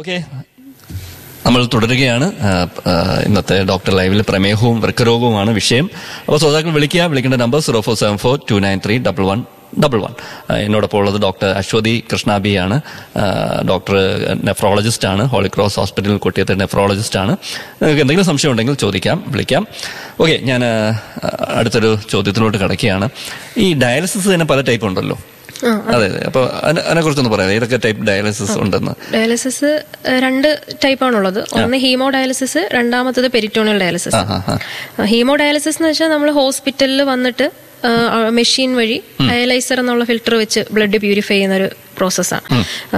Okay നമ്മൾ തുടരുകയാണ് ആ, ആ, ഇന്നത്തെ ഡോക്ടർ ലൈവിൽ പ്രമേഹവും വൃക്കരോഗവുമാണ് വിഷയം അപ്പോൾ ശ്രോതാക്കൾ വിളിക്കുക വിളിക്കേണ്ട number zero four seven four two nine three double one double one എന്നോടൊപ്പം ഉള്ളത് ഡോക്ടർ അശ്വതി കൃഷ്ണാബി ആണ് ആ, ഡോക്ടർ നെഫ്രോളജിസ്റ്റ് ആണ് ഹോളി ക്രോസ് ഹോസ്പിറ്റൽ കൊട്ടിയത്തെ നെഫ്രോളജിസ്റ്റ് ആണ് നിങ്ങൾക്ക് എന്തെങ്കിലും സംശയം ഉണ്ടെങ്കിൽ ചോദിക്കാം വിളിക്കാം ഓക്കെ ഞാൻ ആ, അടുത്തൊരു ചോദ്യത്തിലോട്ട് കിടക്കുകയാണ് ഈ ഡയാലിസിസ് തന്നെ പല ടൈപ്പ് ഉണ്ടല്ലോ ആ, അതെ അതെ അപ്പൊ അതിനെ കുറിച്ചൊന്ന് പറയാം ഏതൊക്കെ ടൈപ്പ് ഡയാലിസിസ് ഉണ്ടെന്ന് ഡയാലിസിസ് ഏഹ്, രണ്ട് ടൈപ്പാണുള്ളത് ഒന്ന് ഹീമോ ഡയാലിസിസ് രണ്ടാമത്തത് പെരിറ്റോണിയൽ ഡയാലിസിസ് ആ, ആ, ആ. ഹീമോ ഡയാലിസിസ് എന്ന് വെച്ചാൽ നമ്മൾ ഹോസ്പിറ്റലിൽ വന്നിട്ട് മെഷീൻ വഴി ഡയലൈസർ എന്നുള്ള ഫിൽറ്റർ വെച്ച് ബ്ലഡ് പ്യൂരിഫൈ ചെയ്യുന്ന ഒരു പ്രോസസ്സാണ്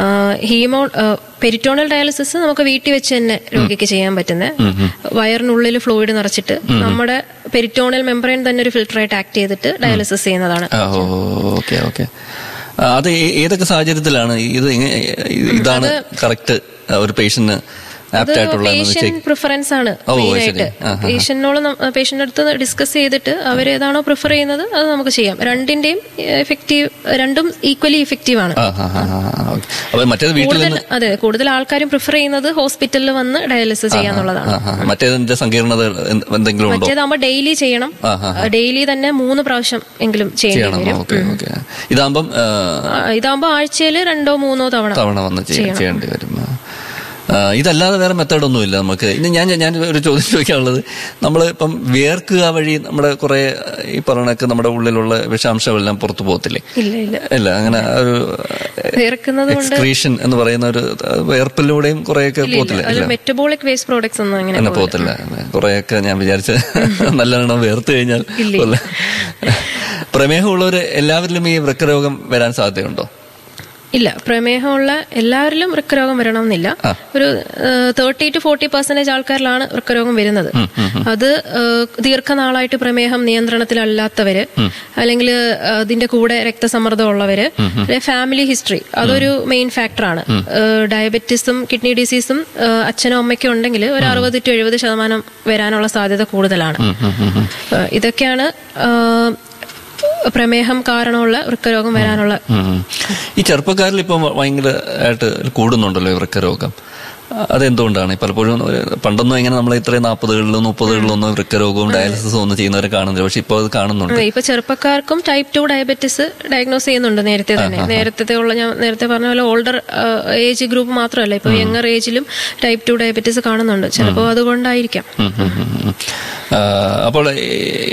ഹീമോ പെരിറ്റോണൽ ഡയാലിസിസ് നമുക്ക് വീട്ടിൽ വെച്ച് തന്നെ രോഗിക്ക് ചെയ്യാൻ പറ്റുന്നത് വയറിനുള്ളിൽ ഫ്ലൂയിഡ് നിറച്ചിട്ട് നമ്മുടെ പെരിറ്റോണൽ മെമ്പറൈൻ തന്നെ ഒരു ഫിൽറ്ററായിട്ട് ആക്ട് ചെയ്തിട്ട് ഡയാലിസിസ് ചെയ്യുന്നതാണ് ആ, ഓ ഓക്കെ ഓക്കെ അത് ഏ- ഏതൊക്കെ സാഹചര്യത്തിലാണ് ഇത് എങ്ങ- ഇതാണ് കറക്റ്റ് ഒരു പേഷ്യന്റിന് ആപ്റ്റ് ആയിട്ടുള്ള പേഷ്യന്റ് പ്രിഫറൻസ് ആണ് ഓ, മെയിൻ ശരി. ആയിട്ട് ആ, ആ, ആ. പേഷ്യന്റിനോട് പേഷ്യന്റ് അടുത്ത് ഡിസ്കസ് ചെയ്തിട്ട് അവർ ഏതാണോ പ്രിഫർ ചെയ്യുന്നത് അത് നമുക്ക് ചെയ്യാം രണ്ടിന്റെയും എഫക്റ്റീവ് രണ്ടും ഈക്വലി ഇഫക്റ്റീവ് ആണ് ആ ആ ആ ആ, ഓക്കെ. അപ്പൊ മറ്റേത് വീട്ടിൽ കൂടുതൽ നിന്ന് അതെ കൂടുതൽ ആൾക്കാരും പ്രിഫർ ചെയ്യുന്നത് ഹോസ്പിറ്റലിൽ വന്ന് ഡയാലിസിസ് ചെയ്യാന്നുള്ളതാണ് ആ, ആ. മറ്റേതിന്റെ സങ്കീർണത എന്ത്- എന്തെങ്കിലും ഉണ്ടോ മറ്റേതാകുമ്പോൾ ഡെയിലി ചെയ്യണം ആ, ആ, ഡെയിലി തന്നെ മൂന്ന് പ്രാവശ്യം എങ്കിലും ചെയ്യേണ്ടി ചെയ്യണം വരും ഓക്കെ ഓക്കെ ഇതാകുമ്പം ആ, ആ, ഇതാകുമ്പോൾ ആഴ്ചയിൽ രണ്ടോ മൂന്നോ തവണ തവണ വന്ന് ചെയ്യ- ചെയ്യേണ്ടി വരും ആ. ആ, ഇതല്ലാതെ വേറെ മെത്തേഡ് ഒന്നുമില്ല നമുക്ക് ഇനി ഞാൻ ഞാൻ ഒരു ചോദ്യം ചോദിക്കാനുള്ളത് നമ്മൾ ഇപ്പം വേർക്കുക വഴി നമ്മുടെ കുറെ ഈ പറയണൊക്കെ നമ്മുടെ ഉള്ളിലുള്ള വിഷാംശമെല്ലാം പുറത്തു പോകത്തില്ലേ ഇല്ല ഇല്ല ഇല്ല അങ്ങനെ ഒരു വേർക്കുന്നത് കൊണ്ട് എക്സ്ക്രീഷൻ എന്ന് പറയുന്ന ഒരു വേർപ്പിലൂടെയും കുറെയൊക്കെ പോകത്തില്ല അതിൽ മെറ്റബോളിക് വേസ്റ്റ് പ്രോഡക്ട്സ് ഒന്നും അങ്ങനെ അങ്ങനെ പോകത്തില്ല കുറെയൊക്കെ ഞാൻ വിചാരിച്ച നല്ലോണം വേർത്ത് കഴിഞ്ഞാൽ ഇല്ല. കൊല്ല. പ്രമേഹമുള്ളവർ എല്ലാവരിലും ഈ വൃക്കരോഗം വരാൻ സാധ്യതയുണ്ടോ ഇല്ല പ്രമേഹമുള്ള എല്ലാവരിലും വൃക്കരോഗം വരണമെന്നില്ല ഒരു തേർട്ടി ടു ഫോർട്ടി പെർസെന്റേജ് ആൾക്കാരിലാണ് വൃക്കരോഗം വരുന്നത് അത് ഏഹ്, ദീർഘനാളായിട്ട് പ്രമേഹം നിയന്ത്രണത്തിലല്ലാത്തവര് അല്ലെങ്കിൽ അതിന്റെ കൂടെ രക്തസമ്മർദ്ദം ഉള്ളവര് ഫാമിലി ഹിസ്റ്ററി അതൊരു മെയിൻ ഫാക്ടറാണ് ഡയബറ്റീസും കിഡ്നി ഡിസീസും ഏഹ്, അച്ഛനും അമ്മയ്ക്കും ഉണ്ടെങ്കിൽ ഒരു അറുപത് ടു എഴുപത് ശതമാനം വരാനുള്ള സാധ്യത കൂടുതലാണ് ഏഹ്, ഇതൊക്കെയാണ് ഏഹ്, പ്രമേഹം കാരണമുള്ള വൃക്കരോഗം വരാനുള്ള ഉം. ഈ ചെറുപ്പക്കാരിൽ ഇപ്പം ഭയങ്കരമായിട്ട് കൂടുന്നുണ്ടല്ലോ ഈ വൃക്കരോഗം അതെന്തുകൊണ്ടാണ് ഈ പലപ്പോഴും ഒരു പണ്ടൊന്നും ഇങ്ങനെ നമ്മൾ ഇത്രയും നാൽപ്പതുകളിലും മുപ്പതുകളിലും ഒന്നും വൃക്കരോഗവും ഡയാലിസിസും ഒന്നും ചെയ്യുന്നവരെ കാണുന്നില്ല പക്ഷെ ഇപ്പോൾ അത് കാണുന്നുണ്ട് അതെ, ഇപ്പൊ ചെറുപ്പക്കാർക്കും ടൈപ്പ് ടു ഡയബറ്റിസ് ഡയഗ്നോസ് ചെയ്യുന്നുണ്ട് നേരത്തെ തന്നെ നേരത്തെ ഉള്ള ഞാൻ നേരത്തെ പറഞ്ഞ പോലെ ഓൾഡർ ഏജ് ഗ്രൂപ്പ് മാത്രമല്ല ഇപ്പൊ യങ്ങർ ഏജിലും ടൈപ്പ് ടു ഡയബറ്റിസ് കാണുന്നുണ്ട് ചിലപ്പോൾ അതുകൊണ്ടായിരിക്കാം ഉം, ഉം, ഉം, ഉം. ആ, അപ്പോൾ ഈ,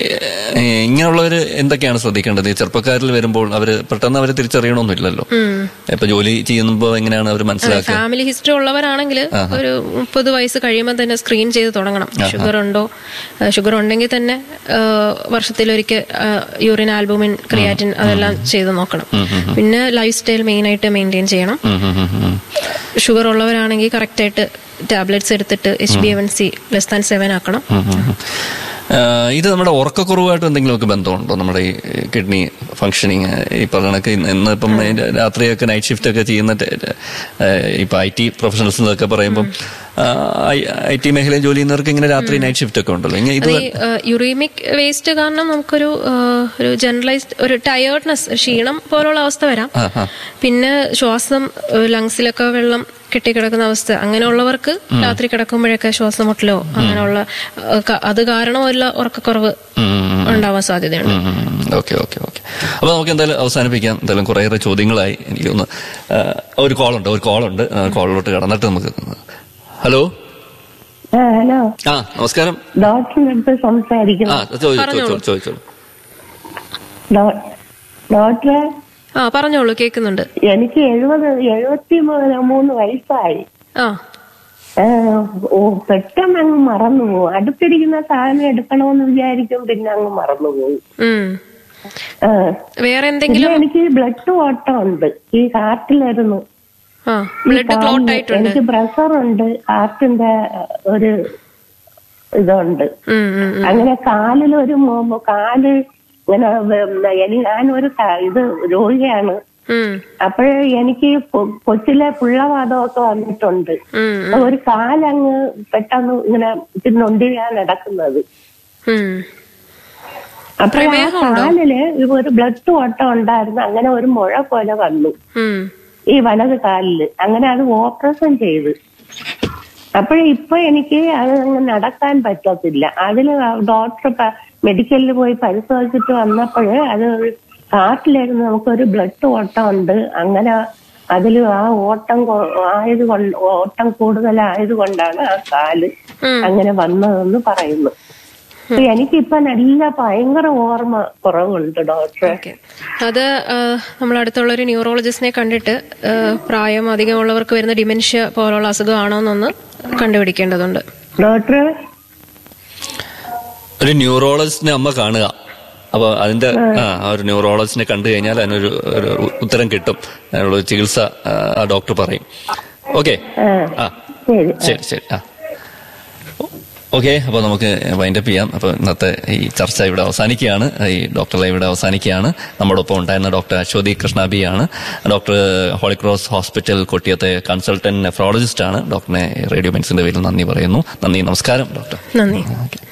ഈ, ഇങ്ങനെയുള്ളവർ എന്തൊക്കെയാണ് ശ്രദ്ധിക്കേണ്ടത് ഈ ചെറുപ്പക്കാരിൽ വരുമ്പോൾ അവര് പെട്ടെന്ന് അവരെ തിരിച്ചറിയണമെന്നില്ലല്ലോ ഇപ്പൊ ജോലി ചെയ്യുമ്പോൾ എങ്ങനെയാണ് അവർ മനസ്സിലാക്കുക ഫാമിലി ഹിസ്റ്ററി ഉള്ളവരാണെങ്കിൽ ഒരു മുപ്പത് വയസ്സ് കഴിയുമ്പോൾ തന്നെ സ്ക്രീൻ ചെയ്ത് തുടങ്ങണം ഷുഗർ ഉണ്ടോ ഷുഗർ ഉണ്ടെങ്കിൽ തന്നെ വർഷത്തിലൊരിക്കൽ യൂറിൻ ആൽബുമിൻ ക്രിയാറ്റിൻ അതെല്ലാം ചെയ്ത് നോക്കണം പിന്നെ ലൈഫ് സ്റ്റൈൽ മെയിൻ ആയിട്ട് മെയിൻറ്റെയിൻ ചെയ്യണം ഉം, ഉം, ഉം, ഉം. ഷുഗർ ഉള്ളവരാണെങ്കിൽ കറക്റ്റ് ആയിട്ട് ടാബ്ലറ്റ്സ് എടുത്തിട്ട് H B N C less than seven ആക്കണം ഉം, ഉം, ഉം. ആ, ഇത് നമ്മുടെ ഉറക്കക്കുറവായിട്ട് എന്തെങ്കിലുമൊക്കെ ബന്ധമുണ്ടോ നമ്മുടെ ഈ കിഡ്നി ഫങ്ഷനിങ് ഈ പറയണക്ക് ഇന്ന് ഇപ്പം രാത്രിയൊക്കെ നൈറ്റ് ഷിഫ്റ്റ് ഒക്കെ ചെയ്യുന്ന ടെ- ഏ, ഇപ്പൊ ഐ ടി പ്രൊഫഷണൽസ് ഒക്കെ പറയുമ്പോൾ ഐ ടി മേഖലയിൽ ജോലി ചെയ്യുന്നവർക്ക് ഇങ്ങനെ രാത്രി നൈറ്റ് ഷിഫ്റ്റ് ഒക്കെ ഉണ്ടല്ലോ ഇങ്ങനെ ഇത് ഈ യുറീമിക് വേസ്റ്റ് കാരണം നമുക്കൊരു ആ, ഒരു ജനറലൈസ്ഡ് ഒരു ടയേർഡ്നെസ് ക്ഷീണം പോലുള്ള അവസ്ഥ വരാം ആ, ആ. പിന്നെ ശ്വാസം ലങ്സിലൊക്കെ വെള്ളം കെട്ടിക്കിടക്കുന്ന അവസ്ഥ അങ്ങനെയുള്ളവർക്ക് രാത്രി കിടക്കുമ്പോഴൊക്കെ ശ്വാസം മുട്ടലോ അങ്ങനെയുള്ള ആ, ക- അത് കാരണമല്ല ഉറക്കക്കുറവ് ഉണ്ടാവാൻ സാധ്യതയുണ്ട് ഓക്കെ ഓക്കെ ഓക്കെ അപ്പൊ നമുക്ക് എന്തായാലും അവസാനിപ്പിക്കാം എന്തായാലും കുറേയേറെ ചോദ്യങ്ങളായി എനിക്ക് തോന്നുന്നു ആ, ഒരു കോളുണ്ട് ഒരു കോളുണ്ട് കോളിലോട്ട് കടന്നിട്ട് നമുക്ക് ഹലോ ആ, ഹലോ ആ നമസ്കാരം ഡോക്ടറിന്റെ അടുത്ത് സംസാരിക്കുന്നു ആ ചോദിച്ചോളൂ ചോദിച്ചോളൂ ഡോ- ഡോക്ടറെ ആ പറഞ്ഞോളൂ കേൾക്കുന്നുണ്ട് എനിക്ക് എഴുപത് എഴുപത്തി മൂ- മൂന്ന് വയസ്സായി ആ ആ, ഓ പെട്ടെന്ന് അങ്ങ് മറന്നു പോകും അടുത്തിരിക്കുന്ന സാധനം എടുക്കണമെന്ന് വിചാരിക്കും പിന്നെ അങ്ങ് മറന്നു പോകും ഉം ആ, വേറെ പിന്നെ എന്തെങ്കിലും എനിക്ക് ബ്ലഡ് ഓട്ടം ഉണ്ട് ഈ ഹാർട്ടിലായിരുന്നു ആ ഈ ബ്ലഡ് ക്ലോട്ട് കാലിന് ആയിട്ടുണ്ട് എനിക്ക് പ്രഷർ ഉണ്ട് ഹാർട്ടിന്റെ ഒരു ഇതുണ്ട് ഉം ഉം ഉം. അങ്ങനെ കാലിൽ ഒരു മോ- മോ- കാല് ഇങ്ങനെ വെ- എനി- ഞാനൊരു ക- ഇത് രോഗിയാണ് ഉം അപ്പോഴേ എനിക്ക് കൊ- കൊച്ചിലെ പിള്ളവാദമൊക്കെ വന്നിട്ടുണ്ട് ഉം അപ്പൊ ഒരു കാലങ്ങ് പെട്ടെന്ന് ഇങ്ങനെ ഇത്തിരി നൊണ്ടിയാണ് നടക്കുന്നത് ഉം അപ്പൊ ആ പ്രമേഹമുണ്ടോ? കാലില് ഒരു ബ്ലഡ് ഓട്ടം ഉണ്ടായിരുന്നു അങ്ങനെ ഒരു മുഴ പോലെ വന്നു ഉം ഈ വലത് കാലില് അങ്ങനെ അത് ഓപ്പറേഷൻ ചെയ്ത് അപ്പോഴേ ഇപ്പൊ എനിക്ക് അത് അങ്ങ് നടക്കാൻ പറ്റത്തില്ല അതിന് ഡോക്ടർ മെഡിക്കലിൽ പോയി പരിശോധിച്ചിട്ട് വന്നപ്പോഴ് അത് ഹാർട്ടിലായിരുന്നു നമുക്കൊരു ബ്ലഡ് ഓട്ടം ഉണ്ട് അങ്ങനെ അതിൽ ആ ഓട്ടം കൊ- ആയത് കൊണ്ട് ഓട്ടം കൂടുതലായത് കൊണ്ടാണ് ആ കാല് അങ്ങനെ വന്നതെന്ന് പറയുന്നു അപ്പൊ എനിക്കിപ്പൊ നല്ല ഭയങ്കര ഓർമ്മ കുറവുണ്ട് ഡോക്ടറെ ഓക്കെ അത് ആ, നമ്മൾ അടുത്തുള്ള ഒരു ന്യൂറോളജിസ്റ്റിനെ കണ്ടിട്ട് ആ, പ്രായം അധികമുള്ളവർക്ക് വരുന്ന ഡിമെൻഷ്യ പോലുള്ള അസുഖമാണോ എന്നൊന്ന് കണ്ടുപിടിക്കേണ്ടതുണ്ട് ഡോക്ടറെ ഒരു ന്യൂറോളജിസ്റ്റിനെ അമ്മ കാണുക അപ്പൊ അതിന്റെ ആ ആ ഒരു ന്യൂറോളജിസ്റ്റിനെ കണ്ടു കഴിഞ്ഞാൽ അതിനൊരു ഒരു ഉത്തരം കിട്ടും അതിനുള്ള ഒരു ചികിത്സ ആ, ആ ഡോക്ടർ പറയും ഓക്കെ ആ ശരി ശരി ശരി ആ ഓക്കെ അപ്പോൾ നമുക്ക് വൈൻഡപ്പ് ചെയ്യാം അപ്പോൾ ഇന്നത്തെ ഈ ചർച്ച ഇവിടെ അവസാനിക്കുകയാണ് ഈ ഡോക്ടർ ഇവിടെ അവസാനിക്കുകയാണ് നമ്മോടൊപ്പം ഉണ്ടായിരുന്ന ഡോക്ടർ അശ്വതി കൃഷ്ണബിയാണ് ഡോക്ടർ ഹോളിക്രോസ് ഹോസ്പിറ്റൽ കൊട്ടിയത്തെ കൺസൾട്ടന്റ് നെഫ്രോളജിസ്റ്റ് ആണ് ഡോക്ടറിനെ റേഡിയോ മെൻസിന്റെ പേരിൽ നന്ദി പറയുന്നു നന്ദി നമസ്കാരം ഡോക്ടർ നന്ദി ഓക്കെ